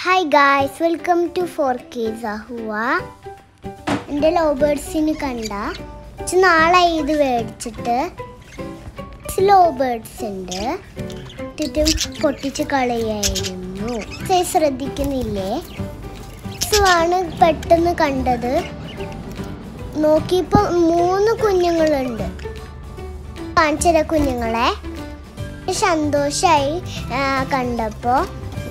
Hi guys welcome to four K സഹുവ എൻ്റെ love ബേർഡ്സിന് കണ്ട കുറച്ച് നാളായി ഇത് മേടിച്ചിട്ട് ലവ് ബേർഡ്സ് ഉണ്ട് ചുറ്റും പൊട്ടിച്ച് കളയായിരുന്നു സൈസ് ശ്രദ്ധിക്കുന്നില്ലേ ആണ് പെട്ടെന്ന് കണ്ടത് നോക്കിയപ്പോൾ മൂന്ന് കുഞ്ഞുങ്ങളുണ്ട് കാണിച്ചത കുഞ്ഞുങ്ങളെ സന്തോഷമായി കണ്ടപ്പോൾ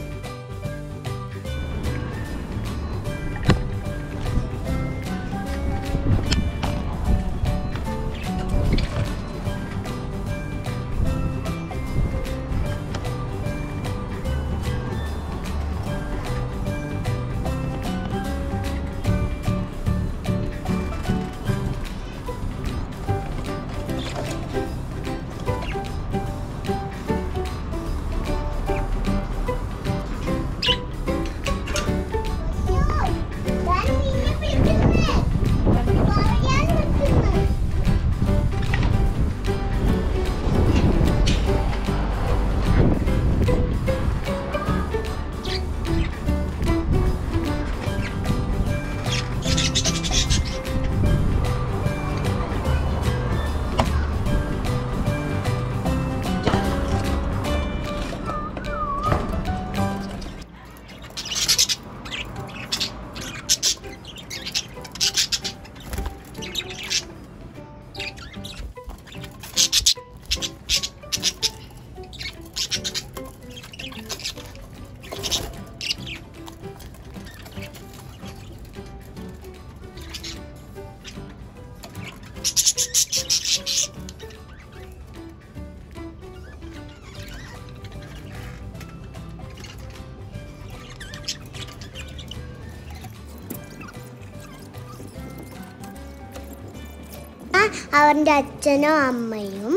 അവൻ്റെ അച്ഛനും അമ്മയും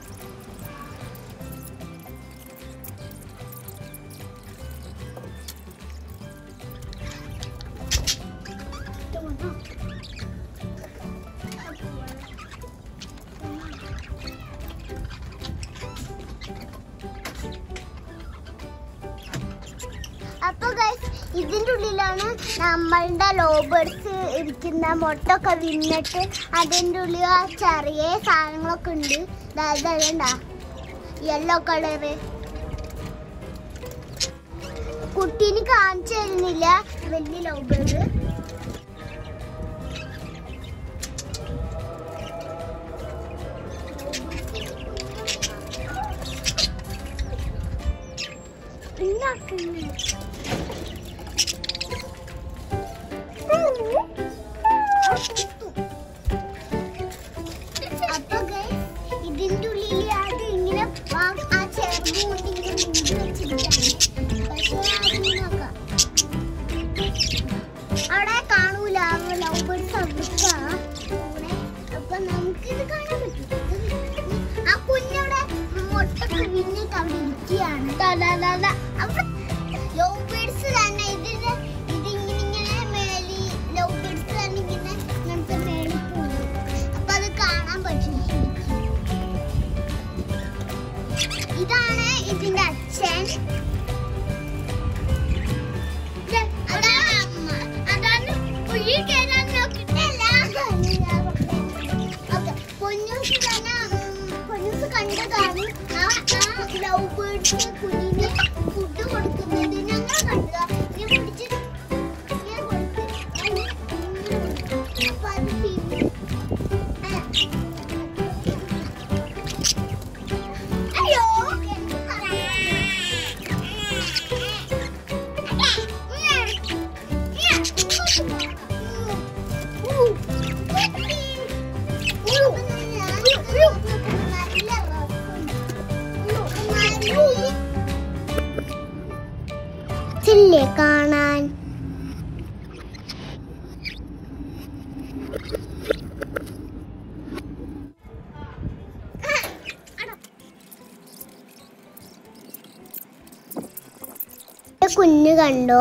അപ്പൊ ഗൈസ് ഇതിൻ്റെ ഉള്ളിലാണ് നമ്മളുടെ ലോബേർഡ്സ് ഇരിക്കുന്ന മുട്ടൊക്കെ വിന്നിട്ട് അതിൻ്റെ ഉള്ളിൽ ആ ചെറിയ സാധനങ്ങളൊക്കെ ഉണ്ട് ഇതാ യെല്ലോ കളറ് കുട്ടീന് കാണിച്ചു തരുന്നില്ല വലിയ ലോബേർഡ് ഉണ്ടാക്കുന്നു അപ്പൊ guys, ഇതിന്റെ ഉള്ളിൽ അത് ഇങ്ങനെ വാ- ആ ചെറുത് കൊണ്ട് ഇങ്ങനെ മൂടി വെച്ചിരിക്കുകയാണ്. പക്ഷേ അത് നോക്കാം. അവിടെ കാണൂല ലവ് ബേർഡ്സ് അവിടുത്തെ അപ്പൊ നമുക്കിത് കാണാൻ പറ്റും ആ കുഞ്ഞവിടെ മുട്ടൊക്കെ വിന്നിട്ട് അവിടെ ഇരിക്കുകയാണ് തലാലാല. അപ്പൊ ലവ് ബേർഡ്സ് തന്നെ ഇതിന് ഇതിങ്ങനെ ഇങ്ങനെ മേലി ലവ് ബേർഡ്സ് തന്നെ ഇങ്ങനെ ഇങ്ങനത്തെ മേളിൽ പോകും അപ്പൊ അത് കാണാൻ പറ്റും ശരിക്കും. ഇതാണ് ഇതിന്റെ അച്ഛൻ ഇത് അതാണ് അമ്മ അതാണ് കുഴി കയറാൻ നോക്കിട്ടല്ല ഓക്കെ പൊന്നൂസ് തന്നെ ഉം, പൊന്നൂസ് കണ്ടതാണ് ആ ആ ലവ് ബേർഡ്സ് കുഞ്ഞിന് ഫുഡ് കൊടുക്കുന്നത് ഞങ്ങൾ കണ്ടതാ ഇങ്ങനെ പിടിച്ച് ഇങ്ങനെ കൊടുത്ത് അതിന് ഇങ്ങനെ കൊടുത്തു. അപ്പൊ അത് തിന്നു. ആ. അയ്യോ ില്ലേ കാണാൻ കുഞ്ഞ് കണ്ടോ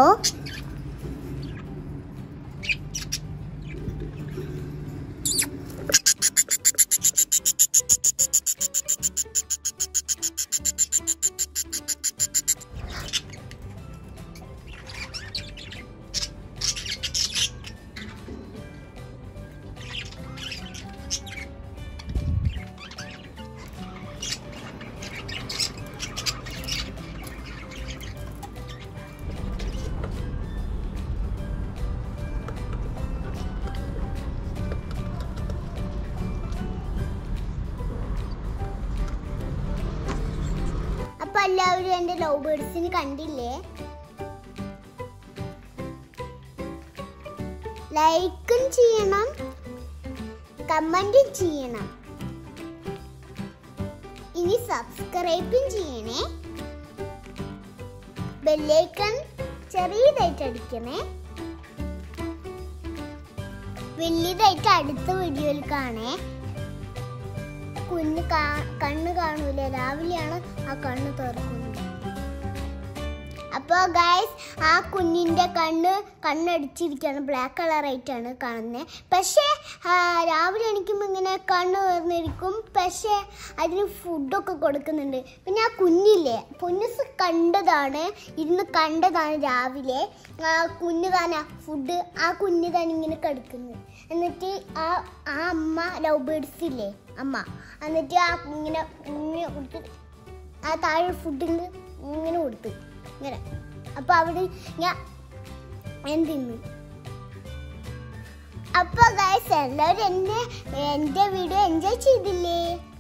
എല്ലാവരും എന്റെ ലവ് ബേർഡ്സിന് കണ്ടില്ലേ ലൈക്കും ചെയ്യണം കമന്റും ചെയ്യണം ഇനി സബ്സ്ക്രൈബും ചെയ്യണേ ബെല്ലൈക്കൺ ചെറിയതായിട്ട് അടിക്കണേ വലിയതായിട്ട് അടുത്ത വീഡിയോയിൽ കാണേ കുഞ്ഞ് കാ- കണ്ണ് കാണൂല രാവിലെയാണ് ആ കണ്ണ് തുറക്കുന്നത് അപ്പോൾ ഗൈസ് ആ കുഞ്ഞിൻ്റെ കണ്ണ് കണ്ണടിച്ചിരിക്കുകയാണ് ബ്ലാക്ക് കളറായിട്ടാണ് കാണുന്നത് പക്ഷേ ആ, രാവിലെ എണീക്കുമ്പോൾ ഇങ്ങനെ കണ്ണ് തുറന്നിരിക്കും പക്ഷേ അതിന് ഫുഡൊക്കെ കൊടുക്കുന്നുണ്ട് പിന്നെ ആ കുഞ്ഞില്ലേ പൊന്നുസ് കണ്ടതാണ് ഇരുന്ന് കണ്ടതാണ് രാവിലെ ആ കുഞ്ഞ് താനാ ഫുഡ് ആ കുഞ്ഞ് താൻ ഇങ്ങനെ കിടക്കുന്നത് എന്നിട്ട് ആ ആ അമ്മ ലവ് ബേർഡ്സ് ഇല്ലേ അമ്മ എന്നിട്ട് ആ ഇങ്ങനെ ഇങ്ങനെ കൊടുത്ത് ആ താഴെ ഫുഡ് ഇങ്ങനെ കൊടുത്തു ഇങ്ങനെ അപ്പൊ അവിടെ ഞാൻ എന്തിന്നു അപ്പൊ ഗൈസ് എല്ലാവരും എന്നെ എന്റെ വീഡിയോ എൻജോയ് ചെയ്തില്ലേ